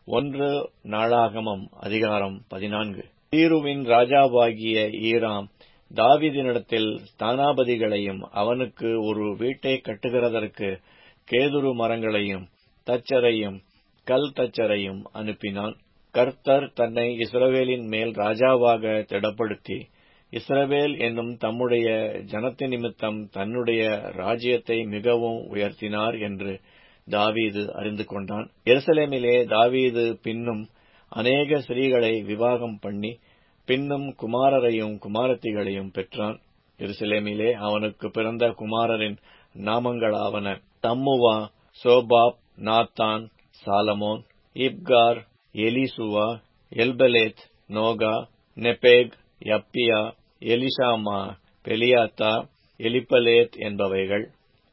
ஒன்று நாளாகமம் அதிகாரம் பதினான்கு தீருவின் ராஜாவாகிய ஈராம் தாவீதினிடத்தில் ஸ்தானாபதிகளையும் அவனுக்கு ஒரு வீட்டை கட்டுகிறதற்கு கேதுரு மரங்களையும் தச்சரையும் கல் தச்சரையும் அனுப்பினான் கர்த்தர் தன்னை இஸ்ரவேலின் மேல் ராஜாவாக திடப்படுத்தி இஸ்ரவேல் என்னும் தம்முடைய ஜனத்து நிமித்தம் தன்னுடைய ராஜ்யத்தை மிகவும் உயர்த்தினார் என்று தாவீது அறிந்து கொண்டான் எருசலேமிலே தாவீது பின்னும் அநேக ஸ்திரீகளை விவாகம் பண்ணி பின்னும் குமாரரையும் குமாரத்திகளையும் பெற்றான் எருசலேமிலே அவனுக்கு பிறந்த குமாரரின் நாமங்களாவன தம்முவா சோபாப் நாத்தான் சாலமோன் இப்கார் எலிசுவா எல்பலேத் நோகா நெபேக் யப்பியா எலிஷாமா பெலியாத்தா எலிப்பலேத் என்பவைகள்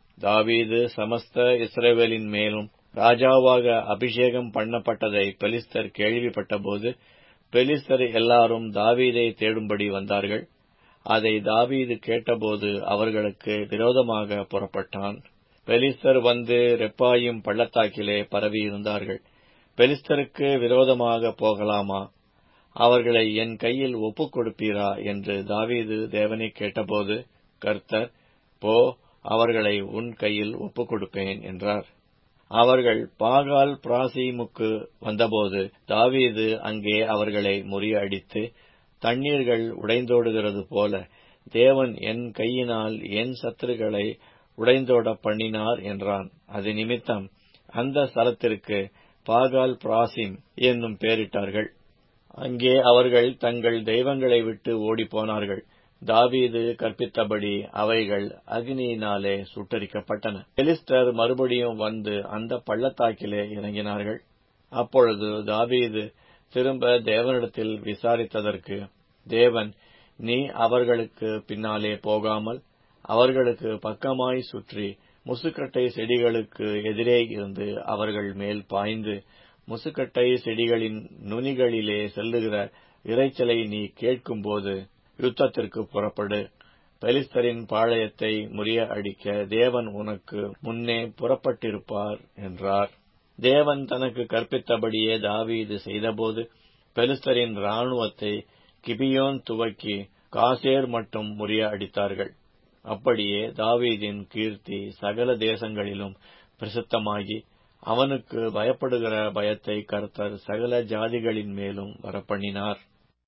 தாவீது சமஸ்த இஸ்ரேவேலின் மேலும் ராஜாவாக அபிஷேகம் பண்ணப்பட்டதை பெலிஸ்தர் கேள்விப்பட்டபோது பெலிஸ்தர் எல்லாரும் தாவீதை தேடும்படி வந்தார்கள் அதை தாவீது கேட்டபோது அவர்களுக்கு விரோதமாக புறப்பட்டான் பெலிஸ்தர் வந்து ரெப்பாயும் பள்ளத்தாக்கிலே பரவியிருந்தார்கள் பெலிஸ்தருக்கு விரோதமாக போகலாமா அவர்களை என் கையில் ஒப்புக் கொடுப்பீரா என்று தாவீது தேவனை கேட்டபோது கர்த்தர் போ அவர்களை உன் கையில் ஒப்புக் கொடுப்பேன் என்றார் அவர்கள் பாகால் பிராசீமுக்கு வந்தபோது தாவீது அங்கே அவர்களை முறியடித்து தண்ணீர்கள் உடைந்தோடுகிறது போல தேவன் என் கையினால் என் சத்துருக்களை உடைந்தோட பண்ணினார் என்றான் அது நிமித்தம் அந்த ஸ்தலத்திற்கு பாகால் பிராசிம் என்னும் பெயரிட்டார்கள் அங்கே அவர்கள் தங்கள் தெய்வங்களை விட்டு ஓடிப்போனார்கள் தாவீது கற்பித்தபடி அவைகள் அக்னியினாலே சுட்டரிக்கப்பட்டன பெலிஸ்டர் மறுபடியும் வந்து அந்த பள்ளத்தாக்கிலே இறங்கினார்கள் அப்பொழுது தாவீது திரும்ப தேவனிடத்தில் விசாரித்ததற்கு தேவன் நீ அவர்களுக்கு பின்னாலே போகாமல் அவர்களுக்கு பக்கமாய் சுற்றி முசுக்கட்டை செடிகளுக்கு எதிரே இருந்து அவர்கள் மேல் பாய்ந்து முசுக்கட்டை செடிகளின் நுனிகளிலே செல்லுகிற இறைச்சலை நீ கேட்கும்போது யுத்தத்திற்கு புறப்படு பெலிஸ்தரின் பாளையத்தை முறிய அடிக்க தேவன் உனக்கு முன்னே புறப்பட்டிருப்பார் என்றார் தேவன் தனக்கு கற்பித்தபடியே தாவீது செய்தபோது பெலிஸ்தரின் இராணுவத்தை கிபியோன் துவக்கி காசேர் மட்டும் முறிய அடித்தார்கள் அப்படியே தாவீதின் கீர்த்தி சகல தேசங்களிலும் பிரசித்தமாகி அவனுக்கு பயப்படுகிற பயத்தை கர்த்தர் சகல ஜாதிகளின் மேலும் வரப்பண்ணினார்